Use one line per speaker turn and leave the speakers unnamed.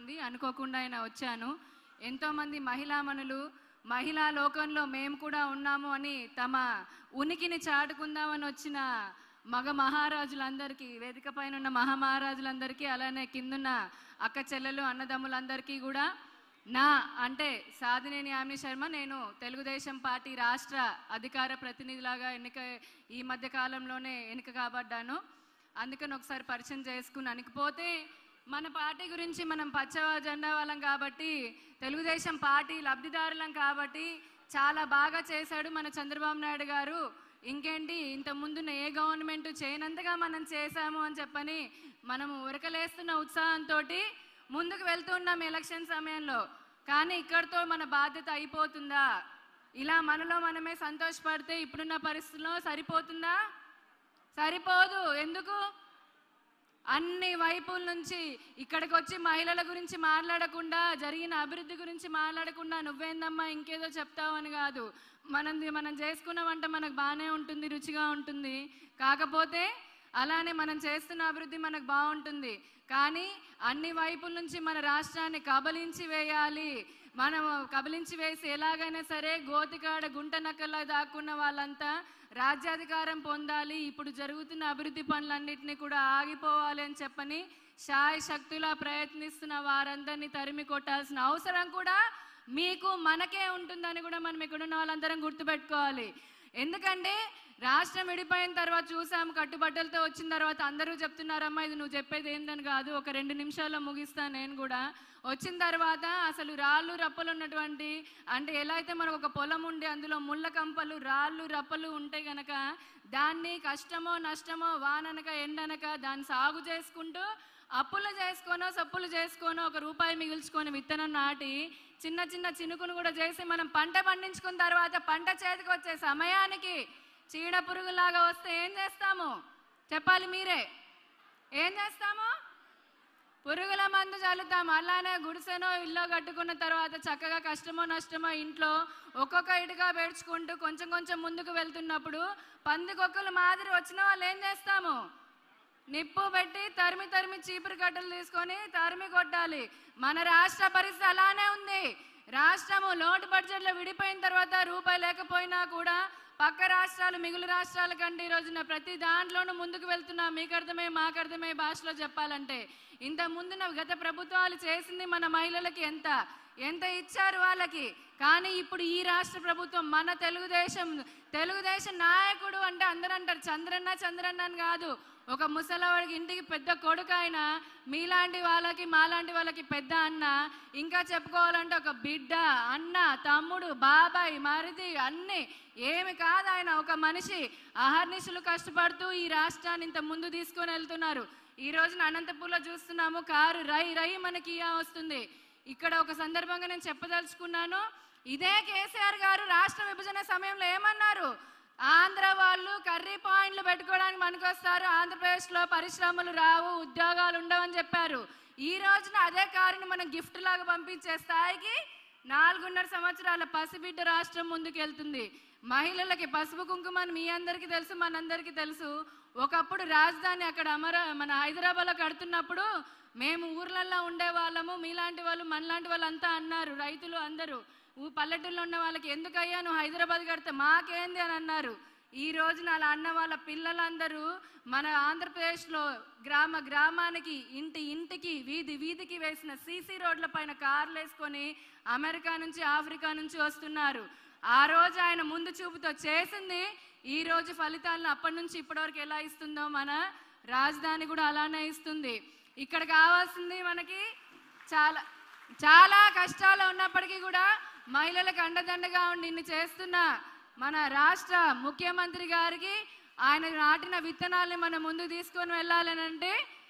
ఉంది అనుకోకుండా ఆయన వచ్చాను ఎంతోమంది మహిళామణులు మహిళా లోకంలో మేము కూడా ఉన్నాము అని తమ ఉనికిని చాటుకుందామని వచ్చిన మగ మహారాజులందరికీ వేదిక పైన ఉన్న మహామహారాజులందరికీ అలానే కిందున్న అక్క చెల్లెలు అన్నదమ్ములందరికీ కూడా నా అంటే సాధినేని యామిని శర్మ నేను తెలుగుదేశం పార్టీ రాష్ట్ర అధికార ప్రతినిధిలాగా ఎన్నిక ఈ మధ్య కాలంలోనే ఎన్నిక కాబడ్డాను అందుకని ఒకసారి పరిచయం చేసుకున్నాను ఇకపోతే మన పార్టీ గురించి మనం పచ్చ జెండా వాళ్ళం కాబట్టి తెలుగుదేశం పార్టీ లబ్ధిదారులం కాబట్టి చాలా బాగా చేశాడు మన చంద్రబాబు నాయుడు గారు ఇంకేంటి ఇంత ముందున్న ఏ గవర్నమెంట్ చేయనంతగా మనం చేశాము అని చెప్పని మనము ఉరకలేస్తున్న ఉత్సాహంతో ముందుకు వెళ్తున్నాం ఎలక్షన్ సమయంలో కానీ ఇక్కడితో మన బాధ్యత అయిపోతుందా ఇలా మనలో మనమే సంతోషపడితే ఇప్పుడున్న పరిస్థితుల్లో సరిపోతుందా సరిపోదు ఎందుకు అన్ని వైపుల నుంచి ఇక్కడికి వచ్చి మహిళల గురించి మాట్లాడకుండా జరిగిన అభివృద్ధి గురించి మాట్లాడకుండా నువ్వేందమ్మా ఇంకేదో చెప్తావు అని కాదు మనది మనం చేసుకున్న వంట మనకు బాగానే ఉంటుంది రుచిగా ఉంటుంది కాకపోతే అలానే మనం చేస్తున్న అభివృద్ధి మనకు బాగుంటుంది కానీ అన్ని వైపుల నుంచి మన రాష్ట్రాన్ని కబలించి వేయాలి మనం కబలించి వేసి ఎలాగైనా సరే గోతికాడ గుంట నక్కల్లా దాక్కున్న వాళ్ళంతా రాజ్యాధికారం పొందాలి ఇప్పుడు జరుగుతున్న అభివృద్ధి పనులన్నింటినీ కూడా ఆగిపోవాలి అని చెప్పని శాయ శక్తులా ప్రయత్నిస్తున్న వారందరినీ తరిమి కొట్టాల్సిన అవసరం కూడా మీకు మనకే ఉంటుందని కూడా మనం ఇక్కడ ఉన్న వాళ్ళందరం గుర్తుపెట్టుకోవాలి ఎందుకంటే రాష్ట్రం విడిపోయిన తర్వాత చూసాం కట్టుబట్టలతో వచ్చిన తర్వాత అందరూ చెప్తున్నారమ్మా ఇది నువ్వు చెప్పేది ఏందని కాదు ఒక రెండు నిమిషాల్లో ముగిస్తాను నేను కూడా వచ్చిన తర్వాత అసలు రాళ్ళు రప్పలు ఉన్నటువంటి అంటే ఎలా అయితే మనకు ఒక పొలం ఉండి అందులో ముళ్ళ కంపలు రాళ్ళు రప్పలు ఉంటే గనక దాన్ని కష్టమో నష్టమో వాననక ఎండనక దాన్ని సాగు చేసుకుంటూ అప్పులు చేసుకోనో సప్పులు చేసుకోనో ఒక రూపాయి మిగుల్చుకొని విత్తనం నాటి చిన్న చిన్న చినుకును కూడా చేసి మనం పంట పండించుకున్న తర్వాత పంట చేతికి వచ్చే సమయానికి చీడ పురుగులాగా వస్తే ఏం చేస్తాము చెప్పాలి మీరే ఏం చేస్తాము పురుగుల మందు చల్లుతాం అలానే గుడిసెనో ఇల్లు కట్టుకున్న తర్వాత చక్కగా కష్టమో నష్టమో ఇంట్లో ఒక్కొక్క ఇటుగా పేర్చుకుంటూ కొంచెం కొంచెం ముందుకు వెళ్తున్నప్పుడు పందికొక్కలు మాదిరి వచ్చిన వాళ్ళు ఏం చేస్తాము నిప్పు పెట్టి తరిమి తరిమి చీపురు కట్టలు తీసుకొని తరిమి కొట్టాలి మన రాష్ట్ర పరిస్థితి అలానే ఉంది రాష్ట్రము లోటు బడ్జెట్లో విడిపోయిన తర్వాత రూపాయి లేకపోయినా కూడా పక్క రాష్ట్రాలు మిగులు రాష్ట్రాల కంటే ఈ రోజున ప్రతి దాంట్లోనూ ముందుకు వెళ్తున్నా మీకు అర్థమే మాకు అర్థమే భాషలో చెప్పాలంటే ఇంత ముందున గత ప్రభుత్వాలు చేసింది మన మహిళలకి ఎంత ఎంత ఇచ్చారు వాళ్ళకి కానీ ఇప్పుడు ఈ రాష్ట్ర ప్రభుత్వం మన తెలుగుదేశం తెలుగుదేశం నాయకుడు అంటే అందరూ అంటారు చంద్రన్న చంద్రన్న అని కాదు ఒక ముసలవాడికి ఇంటికి పెద్ద కొడుకు ఆయన మీలాంటి వాళ్ళకి మాలాంటి వాళ్ళకి పెద్ద అన్న ఇంకా చెప్పుకోవాలంటే ఒక బిడ్డ అన్న తమ్ముడు బాబాయ్ మరిది అన్ని ఏమి కాదు ఆయన ఒక మనిషి అహర్నిశలు కష్టపడుతూ ఈ రాష్ట్రాన్ని ఇంత ముందు తీసుకొని వెళ్తున్నారు ఈ రోజున అనంతపూర్లో చూస్తున్నాము కారు రై రై మనకి ఇయా వస్తుంది ఇక్కడ ఒక సందర్భంగా నేను చెప్పదలుచుకున్నాను ఇదే కేసీఆర్ గారు రాష్ట్ర విభజన సమయంలో ఏమన్నారు ఆంధ్ర వాళ్ళు కర్రీ పాయింట్లు పెట్టుకోవడానికి మనకొస్తారు ఆంధ్రప్రదేశ్లో పరిశ్రమలు రావు ఉద్యోగాలు ఉండవని చెప్పారు ఈ రోజున అదే కారుని మనం గిఫ్ట్ లాగా పంపించే స్థాయికి నాలుగున్నర సంవత్సరాల పసిబిడ్డ రాష్ట్రం ముందుకెళ్తుంది మహిళలకి పసుపు కుంకుమ అని మీ అందరికీ తెలుసు మనందరికీ తెలుసు ఒకప్పుడు రాజధాని అక్కడ అమర మన హైదరాబాద్లో కడుతున్నప్పుడు మేము ఊర్లల్లో ఉండే వాళ్ళము మీలాంటి వాళ్ళు మనలాంటి వాళ్ళంతా అన్నారు రైతులు అందరూ ఊ పల్లెటూరులో ఉన్న వాళ్ళకి ఎందుకయ్యా నువ్వు హైదరాబాద్ కడితే మాకేంది అని అన్నారు ఈ రోజున అలా అన్న వాళ్ళ పిల్లలందరూ మన ఆంధ్రప్రదేశ్లో గ్రామ గ్రామానికి ఇంటి ఇంటికి వీధి వీధికి వేసిన సీసీ రోడ్ల పైన కార్లు వేసుకొని అమెరికా నుంచి ఆఫ్రికా నుంచి వస్తున్నారు ఆ రోజు ఆయన ముందు చూపుతో చేసింది ఈ రోజు ఫలితాలను అప్పటి నుంచి ఇప్పటివరకు ఎలా ఇస్తుందో మన రాజధాని కూడా అలానే ఇస్తుంది ఇక్కడ కావాల్సింది మనకి చాలా చాలా కష్టాలు ఉన్నప్పటికీ కూడా మహిళలకు అండదండగా ఉండి ఇన్ని చేస్తున్న మన రాష్ట్ర ముఖ్యమంత్రి గారికి ఆయన నాటిన విత్తనాల్ని మనం ముందు తీసుకొని వెళ్ళాలని అంటే